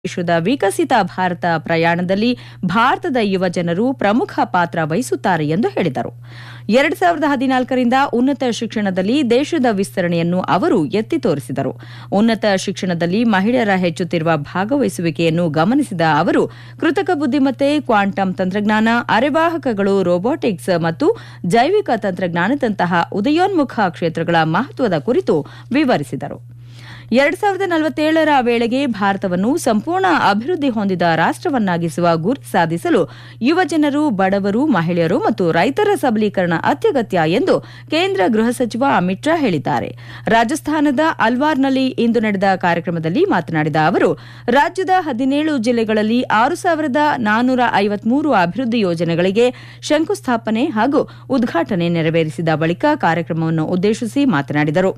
ದೇಶದ ವಿಕಸಿತ ಭಾರತ ಪ್ರಯಾಣದಲ್ಲಿ ಭಾರತದ ಯುವ ಜನರು ಪ್ರಮುಖ ಪಾತ್ರ ವಹಿಸುತ್ತಾರೆ ಎಂದು ಹೇಳಿದರು ಎರಡ್ ಸಾವಿರದ ಹದಿನಾಲ್ಕರಿಂದ ಉನ್ನತ ಶಿಕ್ಷಣದಲ್ಲಿ ದೇಶದ ವಿಸ್ತರಣೆಯನ್ನು ಅವರು ಎತ್ತಿ ತೋರಿಸಿದರು ಉನ್ನತ ಶಿಕ್ಷಣದಲ್ಲಿ ಮಹಿಳೆಯರ ಹೆಚ್ಚುತ್ತಿರುವ ಭಾಗವಹಿಸುವಿಕೆಯನ್ನು ಗಮನಿಸಿದ ಅವರು ಕೃತಕ ಬುದ್ದಿಮತ್ತೆ ಕ್ವಾಂಟಮ್ ತಂತ್ರಜ್ಞಾನ ಅರೆವಾಹಕಗಳು ರೋಬೋಟಿಕ್ಸ್ ಮತ್ತು ಜೈವಿಕ ತಂತ್ರಜ್ಞಾನದಂತಹ ಉದಯೋನ್ಮುಖ ಕ್ಷೇತ್ರಗಳ ಮಹತ್ವದ ಕುರಿತು ವಿವರಿಸಿದರು ಎರಡ್ ಸಾವಿರದ ನಲವತ್ತೇಳರ ವೇಳೆಗೆ ಭಾರತವನ್ನು ಸಂಪೂರ್ಣ ಅಭಿವೃದ್ಧಿ ಹೊಂದಿದ ರಾಷ್ಟವನ್ನಾಗಿಸುವ ಗುರಿ ಸಾಧಿಸಲು ಯುವಜನರು ಬಡವರು ಮಹಿಳೆಯರು ಮತ್ತು ರೈತರ ಸಬಲೀಕರಣ ಅತ್ಯಗತ್ಯ ಎಂದು ಕೇಂದ್ರ ಗೃಹ ಸಚಿವ ಅಮಿತ್ ಶಾ ಹೇಳಿದ್ದಾರೆ ರಾಜಸ್ಥಾನದ ಅಲ್ವಾರ್ನಲ್ಲಿ ಇಂದು ನಡೆದ ಕಾರ್ಯಕ್ರಮದಲ್ಲಿ ಮಾತನಾಡಿದ ಅವರು ರಾಜ್ಯದ ಹದಿನೇಳು ಜಿಲ್ಲೆಗಳಲ್ಲಿ ಆರು ಸಾವಿರದ ನಾನ್ನೂರ ಐವತ್ಮೂರು ಅಭಿವೃದ್ಧಿ ಯೋಜನೆಗಳಿಗೆ ಶಂಕುಸ್ಥಾಪನೆ ಹಾಗೂ ಉದ್ಘಾಟನೆ ನೆರವೇರಿಸಿದ ಬಳಿಕ ಕಾರ್ಯಕ್ರಮವನ್ನು ಉದ್ದೇಶಿಸಿ ಮಾತನಾಡಿದರು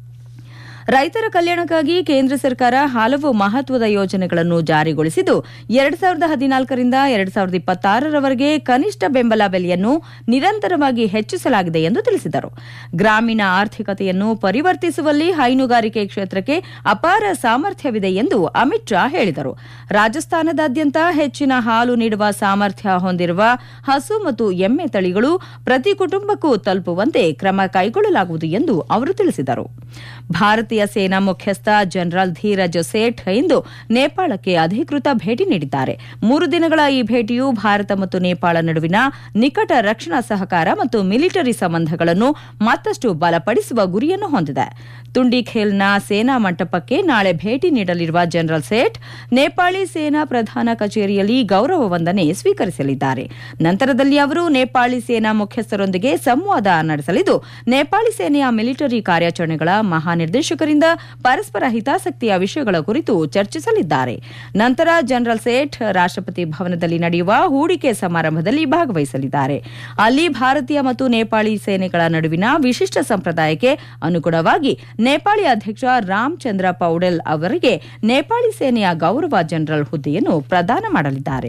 ರೈತರ ಕಲ್ಯಾಣಕ್ಕಾಗಿ ಕೇಂದ್ರ ಸರ್ಕಾರ ಹಲವು ಮಹತ್ವದ ಯೋಜನೆಗಳನ್ನು ಜಾರಿಗೊಳಿಸಿದ್ದು ಎರಡ್ ಸಾವಿರದ ಹದಿನಾಲ್ಕರಿಂದ ಎರಡ್ ಸಾವಿರದ ಇಪ್ಪತ್ತಾರರವರೆಗೆ ಕನಿಷ್ಠ ಬೆಂಬಲ ಬೆಲೆಯನ್ನು ನಿರಂತರವಾಗಿ ಹೆಚ್ಚಿಸಲಾಗಿದೆ ಎಂದು ತಿಳಿಸಿದರು ಗ್ರಾಮೀಣ ಆರ್ಥಿಕತೆಯನ್ನು ಪರಿವರ್ತಿಸುವಲ್ಲಿ ಹೈನುಗಾರಿಕೆ ಕ್ಷೇತ್ರಕ್ಕೆ ಅಪಾರ ಸಾಮರ್ಥ್ಯವಿದೆ ಎಂದು ಅಮಿತ್ ಶಾ ಹೇಳಿದರು ರಾಜಸ್ಥಾನದಾದ್ಯಂತ ಹೆಚ್ಚಿನ ಹಾಲು ನೀಡುವ ಸಾಮರ್ಥ್ಯ ಹೊಂದಿರುವ ಹಸು ಮತ್ತು ಎಮ್ಮೆ ತಳಿಗಳು ಪ್ರತಿ ಕುಟುಂಬಕ್ಕೂ ತಲುಪುವಂತೆ ಕ್ರಮ ಕೈಗೊಳ್ಳಲಾಗುವುದು ಎಂದು ಅವರು ತಿಳಿಸಿದರು ಭಾರತೀಯ ಸೇನಾ ಮುಖ್ಯಸ್ಥ ಜನರಲ್ ಧೀರಜ್ ಸೇಠ್ ಇಂದು ನೇಪಾಳಕ್ಕೆ ಅಧಿಕೃತ ಭೇಟಿ ನೀಡಿದ್ದಾರೆ ಮೂರು ದಿನಗಳ ಈ ಭೇಟಿಯು ಭಾರತ ಮತ್ತು ನೇಪಾಳ ನಡುವಿನ ನಿಕಟ ರಕ್ಷಣಾ ಸಹಕಾರ ಮತ್ತು ಮಿಲಿಟರಿ ಸಂಬಂಧಗಳನ್ನು ಮತ್ತಷ್ಟು ಬಲಪಡಿಸುವ ಗುರಿಯನ್ನು ಹೊಂದಿದೆ ತುಂಡಿಖೇಲ್ನ ಸೇನಾ ಮಂಟಪಕ್ಕೆ ನಾಳೆ ಭೇಟಿ ನೀಡಲಿರುವ ಜನರಲ್ ಸೇಠ್ ನೇಪಾಳಿ ಸೇನಾ ಪ್ರಧಾನ ಕಚೇರಿಯಲ್ಲಿ ಗೌರವ ವಂದನೆ ಸ್ವೀಕರಿಸಲಿದ್ದಾರೆ ನಂತರದಲ್ಲಿ ಅವರು ನೇಪಾಳಿ ಸೇನಾ ಮುಖ್ಯಸ್ಥರೊಂದಿಗೆ ಸಂವಾದ ನಡೆಸಲಿದ್ದು ನೇಪಾಳಿ ಸೇನೆಯ ಮಿಲಿಟರಿ ಕಾರ್ಯಾಚರಣೆಗಳ ಮಹಾನಿರ್ದೇಶಕರಿಂದ ಪರಸ್ಪರ ಹಿತಾಸಕ್ತಿಯ ವಿಷಯಗಳ ಕುರಿತು ಚರ್ಚಿಸಲಿದ್ದಾರೆ ನಂತರ ಜನರಲ್ ಸೇಠ್ ರಾಷ್ಟಪತಿ ಭವನದಲ್ಲಿ ನಡೆಯುವ ಹೂಡಿಕೆ ಸಮಾರಂಭದಲ್ಲಿ ಭಾಗವಹಿಸಲಿದ್ದಾರೆ ಅಲ್ಲಿ ಭಾರತೀಯ ಮತ್ತು ನೇಪಾಳಿ ಸೇನೆಗಳ ನಡುವಿನ ವಿಶಿಷ್ಟ ಸಂಪ್ರದಾಯಕ್ಕೆ ಅನುಗುಣವಾಗಿ ನೇಪಾಳಿ ಅಧ್ಯಕ್ಷ ರಾಮಚಂದ್ರ ಪೌಡೆಲ್ ಅವರಿಗೆ ನೇಪಾಳಿ ಸೇನೆಯ ಗೌರವ ಜನರಲ್ ಹುದ್ದೆಯನ್ನು ಪ್ರದಾನ ಮಾಡಲಿದ್ದಾರೆ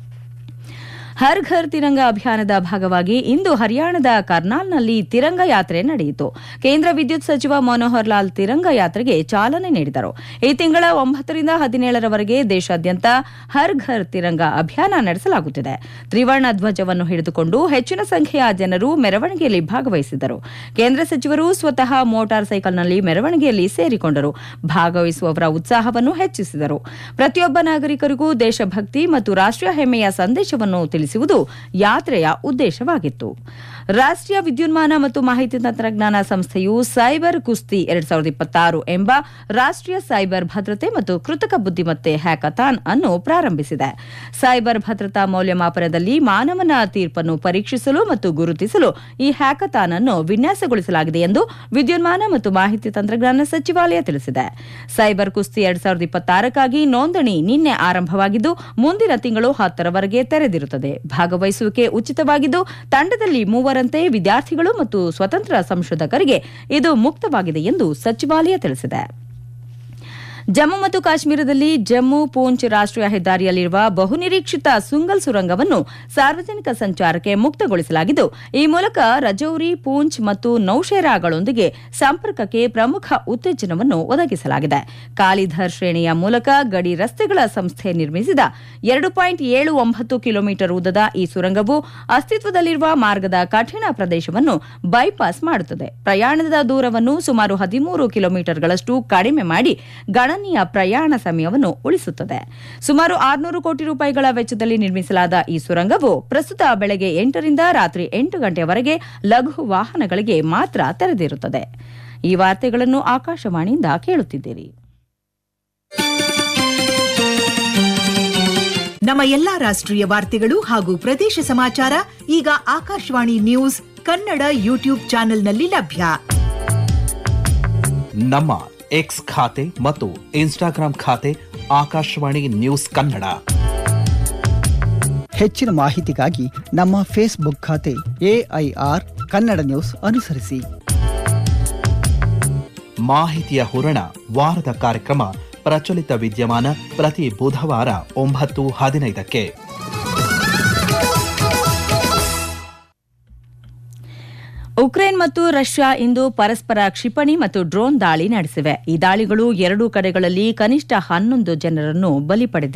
ಹರ್ ಘರ್ ತಿರಂಗ ಅಭಿಯಾನದ ಭಾಗವಾಗಿ ಇಂದು ಹರಿಯಾಣದ ಕರ್ನಾಲ್ನಲ್ಲಿ ತಿರಂಗ ಯಾತ್ರೆ ನಡೆಯಿತು ಕೇಂದ್ರ ವಿದ್ಯುತ್ ಸಚಿವ ಮನೋಹರ್ ಲಾಲ್ ತಿರಂಗ ಯಾತ್ರೆಗೆ ಚಾಲನೆ ನೀಡಿದರು ಈ ತಿಂಗಳ ಒಂಬತ್ತರಿಂದ ಹದಿನೇಳರವರೆಗೆ ದೇಶಾದ್ಯಂತ ಹರ್ ಘರ್ ತಿರಂಗ ಅಭಿಯಾನ ನಡೆಸಲಾಗುತ್ತಿದೆ ತ್ರಿವರ್ಣ ಧ್ವಜವನ್ನು ಹಿಡಿದುಕೊಂಡು ಹೆಚ್ಚಿನ ಸಂಖ್ಯೆಯ ಜನರು ಮೆರವಣಿಗೆಯಲ್ಲಿ ಭಾಗವಹಿಸಿದರು ಕೇಂದ್ರ ಸಚಿವರು ಸ್ವತಃ ಮೋಟಾರ್ ಸೈಕಲ್ನಲ್ಲಿ ಮೆರವಣಿಗೆಯಲ್ಲಿ ಸೇರಿಕೊಂಡರು ಭಾಗವಹಿಸುವವರ ಉತ್ಸಾಹವನ್ನು ಹೆಚ್ಚಿಸಿದರು ಪ್ರತಿಯೊಬ್ಬ ನಾಗರಿಕರಿಗೂ ದೇಶಭಕ್ತಿ ಮತ್ತು ರಾಷ್ಟೀಯ ಹೆಮ್ಮೆಯ ಸಂದೇಶವನ್ನು ತಿಳಿಸುವುದು ಯಾತ್ರೆಯ ಉದ್ದೇಶವಾಗಿತ್ತು ರಾಷ್ಟೀಯ ವಿದ್ಯುನ್ಮಾನ ಮತ್ತು ಮಾಹಿತಿ ತಂತ್ರಜ್ಞಾನ ಸಂಸ್ಥೆಯು ಸೈಬರ್ ಕುಸ್ತಿ ಎರಡ್ ಸಾವಿರದ ಇಪ್ಪತ್ತಾರು ಎಂಬ ರಾಷ್ಟೀಯ ಸೈಬರ್ ಭದ್ರತೆ ಮತ್ತು ಕೃತಕ ಬುದ್ದಿಮತ್ತೆ ಹ್ಯಾಕಥಾನ್ ಅನ್ನು ಪ್ರಾರಂಭಿಸಿದೆ ಸೈಬರ್ ಭದ್ರತಾ ಮೌಲ್ಯಮಾಪನದಲ್ಲಿ ಮಾನವನ ತೀರ್ಪನ್ನು ಪರೀಕ್ಷಿಸಲು ಮತ್ತು ಗುರುತಿಸಲು ಈ ಹ್ಯಾಕಥಾನ್ ಅನ್ನು ವಿನ್ಯಾಸಗೊಳಿಸಲಾಗಿದೆ ಎಂದು ವಿದ್ಯುನ್ಮಾನ ಮತ್ತು ಮಾಹಿತಿ ತಂತ್ರಜ್ಞಾನ ಸಚಿವಾಲಯ ತಿಳಿಸಿದೆ ಸೈಬರ್ ಕುಸ್ತಿ ಎರಡ್ ಸಾವಿರದ ಇಪ್ಪತ್ತಾರಕ್ಕಾಗಿ ನೋಂದಣಿ ನಿನ್ನೆ ಆರಂಭವಾಗಿದ್ದು ಮುಂದಿನ ತಿಂಗಳು ಹತ್ತರವರೆಗೆ ತೆರೆದಿರುತ್ತದೆ ಭಾಗವಹಿಸುವಿಕೆ ಉಚಿತವಾಗಿದ್ದು ತಂಡದಲ್ಲಿ ಮೂವರಂತೆ ವಿದ್ಯಾರ್ಥಿಗಳು ಮತ್ತು ಸ್ವತಂತ್ರ ಸಂಶೋಧಕರಿಗೆ ಇದು ಮುಕ್ತವಾಗಿದೆ ಎಂದು ಸಚಿವಾಲಯ ತಿಳಿಸಿದೆ ಜಮ್ಮು ಮತ್ತು ಕಾಶ್ಮೀರದಲ್ಲಿ ಜಮ್ಮು ಪೂಂಚ್ ರಾಷ್ಟೀಯ ಹೆದ್ದಾರಿಯಲ್ಲಿರುವ ಬಹುನಿರೀಕ್ಷಿತ ಸುಂಗಲ್ ಸುರಂಗವನ್ನು ಸಾರ್ವಜನಿಕ ಸಂಚಾರಕ್ಕೆ ಮುಕ್ತಗೊಳಿಸಲಾಗಿದ್ದು ಈ ಮೂಲಕ ರಜೌರಿ ಪೂಂಚ್ ಮತ್ತು ನೌಶೇರಾಗಳೊಂದಿಗೆ ಸಂಪರ್ಕಕ್ಕೆ ಪ್ರಮುಖ ಉತ್ತೇಜನವನ್ನು ಒದಗಿಸಲಾಗಿದೆ ಕಾಲಿಧರ್ ಶ್ರೇಣಿಯ ಮೂಲಕ ಗಡಿ ರಸ್ತೆಗಳ ಸಂಸ್ಥೆ ನಿರ್ಮಿಸಿದ ಎರಡು ಪಾಯಿಂಟ್ ಏಳು ಒಂಬತ್ತು ಕಿಲೋಮೀಟರ್ ಉದ್ದದ ಈ ಸುರಂಗವು ಅಸ್ತಿತ್ವದಲ್ಲಿರುವ ಮಾರ್ಗದ ಕಠಿಣ ಪ್ರದೇಶವನ್ನು ಬೈಪಾಸ್ ಮಾಡುತ್ತದೆ ಪ್ರಯಾಣದ ದೂರವನ್ನು ಸುಮಾರು ಹದಿಮೂರು ಕಿಲೋಮೀಟರ್ಗಳಷ್ಟು ಕಡಿಮೆ ಮಾಡಿ ಗಣನೀಯ ಪ್ರಯಾಣ ಸಮಯವನ್ನು ಉಳಿಸುತ್ತದೆ ಸುಮಾರು ಆರುನೂರು ಕೋಟಿ ರೂಪಾಯಿಗಳ ವೆಚ್ಚದಲ್ಲಿ ನಿರ್ಮಿಸಲಾದ ಈ ಸುರಂಗವು ಪ್ರಸ್ತುತ ಬೆಳಗ್ಗೆ ಎಂಟರಿಂದ ರಾತ್ರಿ ಎಂಟು ಗಂಟೆಯವರೆಗೆ ಲಘು ವಾಹನಗಳಿಗೆ ಮಾತ್ರ ತೆರೆದಿರುತ್ತದೆ ಈ ವಾರ್ತೆಗಳನ್ನು ಆಕಾಶವಾಣಿಯಿಂದ ಕೇಳುತ್ತಿದ್ದೀರಿ ನಮ್ಮ ಎಲ್ಲಾ ರಾಷ್ಟ್ರೀಯ ವಾರ್ತೆಗಳು ಹಾಗೂ ಪ್ರದೇಶ ಸಮಾಚಾರ ಈಗ ಆಕಾಶವಾಣಿ ನ್ಯೂಸ್ ಕನ್ನಡ ಯೂಟ್ಯೂಬ್ ಚಾನೆಲ್ನಲ್ಲಿ ಲಭ್ಯ ನಮ್ಮ ಎಕ್ಸ್ ಖಾತೆ ಮತ್ತು ಇನ್ಸ್ಟಾಗ್ರಾಂ ಖಾತೆ ಆಕಾಶವಾಣಿ ನ್ಯೂಸ್ ಕನ್ನಡ ಹೆಚ್ಚಿನ ಮಾಹಿತಿಗಾಗಿ ನಮ್ಮ ಫೇಸ್ಬುಕ್ ಖಾತೆ ಎಐಆರ್ ಕನ್ನಡ ನ್ಯೂಸ್ ಅನುಸರಿಸಿ ಮಾಹಿತಿಯ ಹೂರಣ ವಾರದ ಕಾರ್ಯಕ್ರಮ ಪ್ರಚಲಿತ ವಿದ್ಯಮಾನ ಪ್ರತಿ ಬುಧವಾರ ಒಂಬತ್ತು ಹದಿನೈದಕ್ಕೆ ಉಕ್ರೇನ್ ಮತ್ತು ರಷ್ಯಾ ಇಂದು ಪರಸ್ಪರ ಕ್ಷಿಪಣಿ ಮತ್ತು ಡ್ರೋನ್ ದಾಳಿ ನಡೆಸಿವೆ ಈ ದಾಳಿಗಳು ಎರಡೂ ಕಡೆಗಳಲ್ಲಿ ಕನಿಷ್ಠ ಹನ್ನೊಂದು ಜನರನ್ನು ಬಲಿ ಪಡೆದಿವೆ